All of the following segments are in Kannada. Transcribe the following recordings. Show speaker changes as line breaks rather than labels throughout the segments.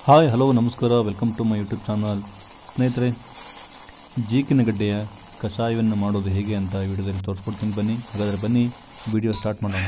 ಹಾಯ್ ಹಲೋ ನಮಸ್ಕಾರ welcome to my YouTube channel ಸ್ನೇಹಿತರೆ ಜೀಕಿನ ಗಡ್ಡೆಯ ಕಷಾಯವನ್ನು ಮಾಡೋದು ಹೇಗೆ ಅಂತ ಈ ವಿಡಿಯೋದಲ್ಲಿ ತೋರಿಸ್ಕೊಡ್ತೀನಿ ಬನ್ನಿ ಹಾಗಾದರೆ ಬನ್ನಿ ವಿಡಿಯೋ ಸ್ಟಾರ್ಟ್ ಮಾಡೋಣ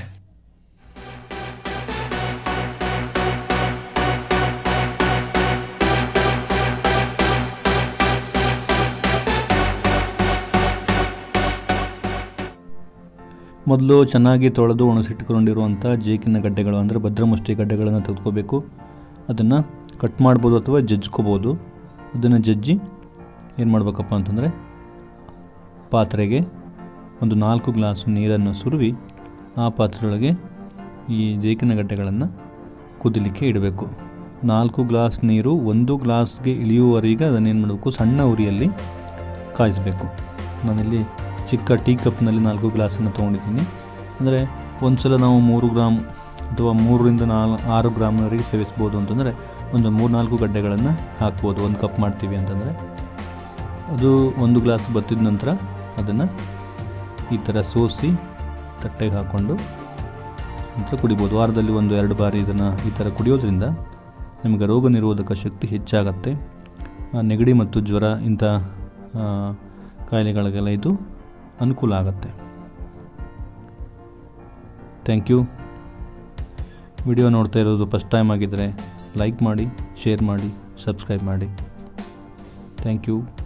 ಮೊದಲು ಚೆನ್ನಾಗಿ ತೊಳೆದು ಒಣಸಿಟ್ಕೊಂಡಿರುವಂಥ ಜೇಕಿನ ಗಡ್ಡೆಗಳು ಅಂದರೆ ಭದ್ರಮುಷ್ಟಿ ಗಡ್ಡೆಗಳನ್ನು ತೆಗೆದುಕೋಬೇಕು ಅದನ್ನು ಕಟ್ ಮಾಡ್ಬೋದು ಅಥವಾ ಜಜ್ಕೋಬೋದು ಅದನ್ನು ಜಜ್ಜಿ ಏನು ಮಾಡಬೇಕಪ್ಪ ಅಂತಂದರೆ ಪಾತ್ರೆಗೆ ಒಂದು ನಾಲ್ಕು ಗ್ಲಾಸು ನೀರನ್ನು ಸುರುವಿ ಆ ಪಾತ್ರೆಯೊಳಗೆ ಈ ಜೇಕಿನ ಗಡ್ಡೆಗಳನ್ನು ಕುದಿಲಿಕ್ಕೆ ಇಡಬೇಕು ನಾಲ್ಕು ಗ್ಲಾಸ್ ನೀರು ಒಂದು ಗ್ಲಾಸ್ಗೆ ಇಳಿಯುವವರೆಗೆ ಅದನ್ನೇನು ಮಾಡಬೇಕು ಸಣ್ಣ ಉರಿಯಲ್ಲಿ ಕಾಯಿಸಬೇಕು ನಾನಿಲ್ಲಿ ಚಿಕ್ಕ ಟೀ ಕಪ್ನಲ್ಲಿ ನಾಲ್ಕು ಗ್ಲಾಸನ್ನು ತೊಗೊಂಡಿದ್ದೀನಿ ಅಂದರೆ ಒಂದು ಸಲ ನಾವು ಮೂರು ಗ್ರಾಮ್ ಅಥವಾ ಮೂರರಿಂದ ನಾಲ್ ಆರು ಗ್ರಾಮ್ನವರೆಗೆ ಸೇವಿಸ್ಬೋದು ಅಂತಂದರೆ ಒಂದು ಮೂರು ನಾಲ್ಕು ಗಡ್ಡೆಗಳನ್ನು ಹಾಕ್ಬೋದು ಒಂದು ಕಪ್ ಮಾಡ್ತೀವಿ ಅಂತಂದರೆ ಅದು ಒಂದು ಗ್ಲಾಸ್ ಬತ್ತಿದ ನಂತರ ಅದನ್ನು ಈ ಥರ ಸೋಸಿ ತಟ್ಟೆಗೆ ಹಾಕ್ಕೊಂಡು ನಂತರ ಕುಡಿಬೋದು ವಾರದಲ್ಲಿ ಒಂದು ಎರಡು ಬಾರಿ ಇದನ್ನು ಈ ಥರ ಕುಡಿಯೋದ್ರಿಂದ ನಿಮಗೆ ರೋಗ ನಿರೋಧಕ ಶಕ್ತಿ ಹೆಚ್ಚಾಗತ್ತೆ ಆ, ನೆಗಡಿ ಮತ್ತು ಜ್ವರ ಇಂಥ ಆ, ಕಾಯಿಲೆಗಳಿಗೆಲ್ಲ ಇದು ಅನುಕೂಲ ಆಗುತ್ತೆ ಥ್ಯಾಂಕ್ ಯು ವಿಡಿಯೋ ನೋಡ್ತಾ ಇರೋದು ಫಸ್ಟ್ ಟೈಮ್ ಆಗಿದ್ದರೆ ಲೈಕ್ ಮಾಡಿ ಶೇರ್ ಮಾಡಿ ಸಬ್ಸ್ಕ್ರೈಬ್ ಮಾಡಿ ಥ್ಯಾಂಕ್ ಯು